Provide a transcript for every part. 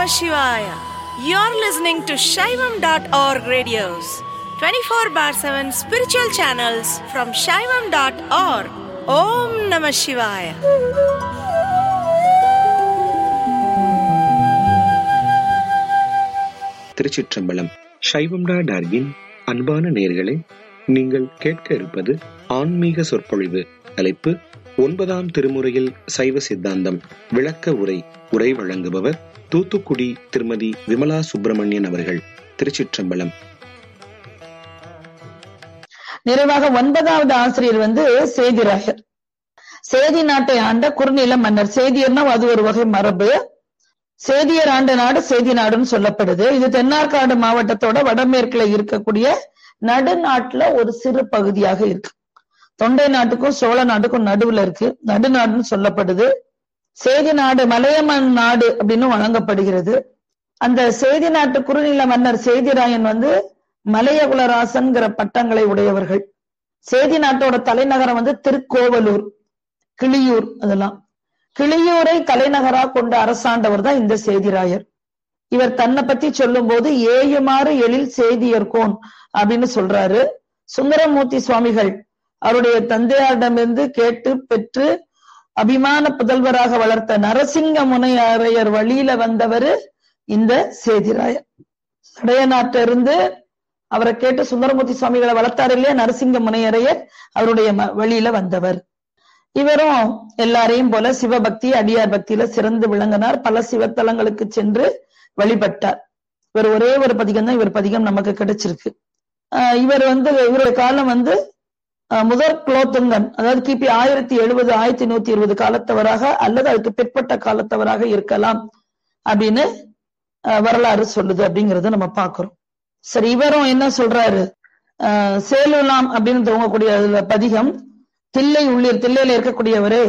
Namah Shivaya. You're listening to Shaivam.org radios, 24 bar 7 spiritual channels from Shaivam.org. Om Namah Shivaya. திருச்சிற்றம்பலம் சைவம்டா டார்கின் அன்பான நேர்களே நீங்கள் கேட்க இருப்பது ஆன்மீக சொற்பொழிவு தலைப்பு ஒன்பதாம் திருமுறையில் சைவ சித்தாந்தம் விளக்க உரை உரை வழங்குபவர் தூத்துக்குடி திருமதி விமலா சுப்பிரமணியன் அவர்கள் திருச்சிற்றம்பலம் நிறைவாக ஒன்பதாவது ஆசிரியர் வந்து சேதிராயர் சேதி நாட்டை ஆண்ட குறுநில மன்னர் சேதியர்னா அது ஒரு வகை மரபு சேதியர் ஆண்ட நாடு சேதி நாடுன்னு சொல்லப்படுது இது தென்னார்காடு மாவட்டத்தோட வடமேற்குல இருக்கக்கூடிய நடுநாட்டுல ஒரு சிறு பகுதியாக இருக்கு தொண்டை நாட்டுக்கும் சோழ நாட்டுக்கும் நடுவுல இருக்கு நடுநாடுன்னு சொல்லப்படுது சேதி நாடு மலையமன் நாடு அப்படின்னு வழங்கப்படுகிறது அந்த சேதி நாட்டு குறுநில மன்னர் சேதிராயன் வந்து மலையகுலராசன்கிற பட்டங்களை உடையவர்கள் சேதி நாட்டோட தலைநகரம் வந்து திருக்கோவலூர் கிளியூர் அதெல்லாம் கிளியூரை தலைநகரா கொண்ட அரசாண்டவர் தான் இந்த சேதிராயர் இவர் தன்னை பத்தி சொல்லும் போது ஏயுமாறு எழில் சேதியர்கோன் அப்படின்னு சொல்றாரு சுந்தரமூர்த்தி சுவாமிகள் அவருடைய தந்தையாரிடமிருந்து கேட்டு பெற்று அபிமான புதல்வராக வளர்த்த நரசிங்க முனையரையர் வழியில வந்தவர் இந்த சேதிராயர் சடையநாட்டிலிருந்து அவரை கேட்டு சுந்தரமூர்த்தி சுவாமிகளை வளர்த்தார் இல்லையா நரசிங்க முனையரையர் அவருடைய ம- வழியில வந்தவர் இவரும் எல்லாரையும் போல சிவபக்தி அடியார் பக்தியில சிறந்து விளங்கினார் பல சிவத்தலங்களுக்கு சென்று வழிபட்டார் இவர் ஒரே ஒரு பதிகம் தான் இவர் பதிகம் நமக்கு கிடைச்சிருக்கு ஆஹ் இவர் வந்து இவருடைய காலம் வந்து ஆஹ் முதற் குலோத்துங்கன் அதாவது கிபி ஆயிரத்தி எழுபது ஆயிரத்தி நூத்தி இருபது காலத்தவராக அல்லது அதுக்கு பிற்பட்ட காலத்தவராக இருக்கலாம் அப்படின்னு ஆஹ் வரலாறு சொல்லுது அப்படிங்கறத நம்ம பார்க்கிறோம் சரி இவரும் என்ன சொல்றாரு ஆஹ் சேலுலாம் அப்படின்னு துவங்கக்கூடிய அதுல பதிகம் தில்லை உள்ளீர் தில்லையில இருக்கக்கூடியவரே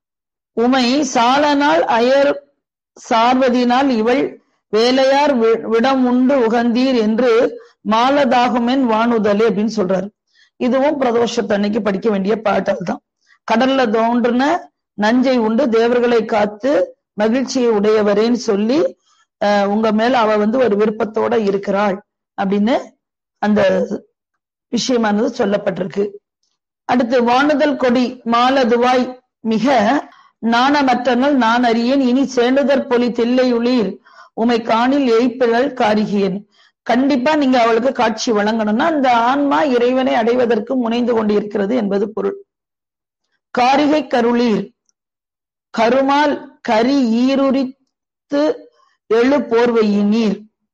உமை சாலனால் அயர் சார்வதினால் இவள் வேலையார் வி- விடம் உண்டு உகந்தீர் என்று மாலதாகுமென் வானுதலே அப்படின்னு சொல்றாரு இதுவும் பிரதோஷத்தன்னைக்கு படிக்க வேண்டிய பாடல் தான் கடல்ல தோன்றுன நஞ்சை உண்டு தேவர்களை காத்து மகிழ்ச்சியை உடையவரேன்னு சொல்லி ஆஹ் உங்க மேல அவ வந்து ஒரு விருப்பத்தோட இருக்கிறாள் அப்படின்னு அந்த விஷயமானது சொல்லப்பட்டிருக்கு அடுத்து வானுதல் கொடி மாலதுவாய் மிக நாணமற்றனல் நான் அறியேன் இனி சேண்டுதற் பொலி தில்லையுளிர் உமை காணில் எய்ப்பிழல் காரிகியன் கண்டிப்பா நீங்க அவளுக்கு காட்சி வழங்கணும்னா அந்த ஆன்மா இறைவனை அடைவதற்கு முனைந்து கொண்டிருக்கிறது என்பது பொருள் காரிகை கருளீர் கருமால் கரி ஈருரித்து எழு போர்வையினீர்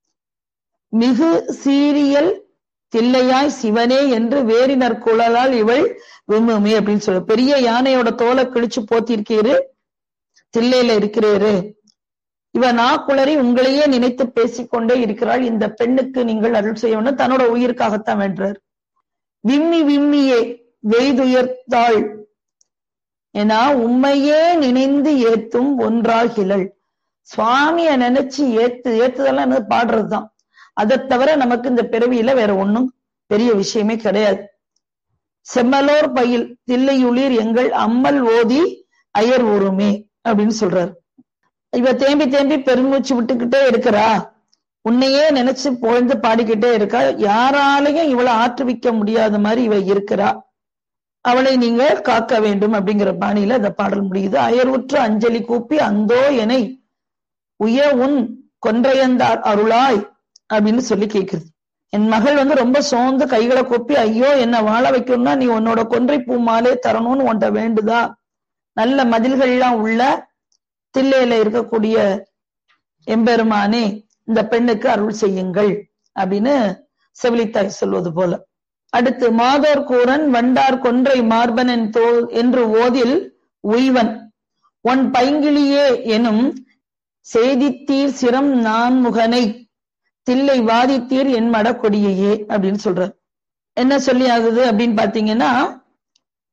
மிகு சீரியல் தில்லையாய் சிவனே என்று வேறினர் குழலால் இவள் விம்முமே அப்படின்னு சொல்ல பெரிய யானையோட தோலை கிழிச்சு போத்திருக்கீரு தில்லையில இருக்கிறீரு இவ நாக்குளறி உங்களையே நினைத்து பேசிக்கொண்டே இருக்கிறாள் இந்த பெண்ணுக்கு நீங்கள் அருள் செய்யணும் தன்னோட உயிருக்காகத்தான் வென்றார் விம்மி விம்மியே வெய்துயர்த்தாள் ஏன்னா உண்மையே நினைந்து ஏத்தும் ஒன்றாகிலள் சுவாமிய நினைச்சு ஏத்து ஏத்துதெல்லாம் என்னது பாடுறதுதான் அதை தவிர நமக்கு இந்த பிறவியில வேற ஒண்ணும் பெரிய விஷயமே கிடையாது செம்மலோர் பயில் தில்லையுளிர் எங்கள் அம்மல் ஓதி அயர் ஊருமே அப்படின்னு சொல்றாரு இவ தேம்பி தேம்பி பெருமூச்சு விட்டுக்கிட்டே இருக்கிறா உன்னையே நினைச்சு புகழ்ந்து பாடிக்கிட்டே இருக்கா யாராலையும் இவளை ஆற்றுவிக்க முடியாத மாதிரி இவ இருக்கிறா அவளை நீங்க காக்க வேண்டும் அப்படிங்கிற பாணியில இந்த பாடல் முடியுது அயர்வுற்று அஞ்சலி கூப்பி அந்தோ எனை உய உன் கொன்றையந்தார் அருளாய் அப்படின்னு சொல்லி கேக்குது என் மகள் வந்து ரொம்ப சோர்ந்து கைகளை கொப்பி ஐயோ என்ன வாழ வைக்கணும்னா நீ உன்னோட கொன்றை பூ மாலே தரணும்னு உன்ட்ட வேண்டுதா நல்ல மதில்கள்லாம் உள்ள தில்லையில இருக்கக்கூடிய எம்பெருமானே இந்த பெண்ணுக்கு அருள் செய்யுங்கள் அப்படின்னு செவிலித்தாய் சொல்வது போல அடுத்து மாதோர் கூரன் வண்டார் கொன்றை மார்பனன் தோ என்று ஓதில் உய்வன் உன் பைங்கிளியே எனும் செய்தித்தீர் சிரம் நான்முகனை தில்லை வாதித்தீர் என் மட கொடியையே அப்படின்னு சொல்றார் என்ன சொல்லி ஆகுது அப்படின்னு பாத்தீங்கன்னா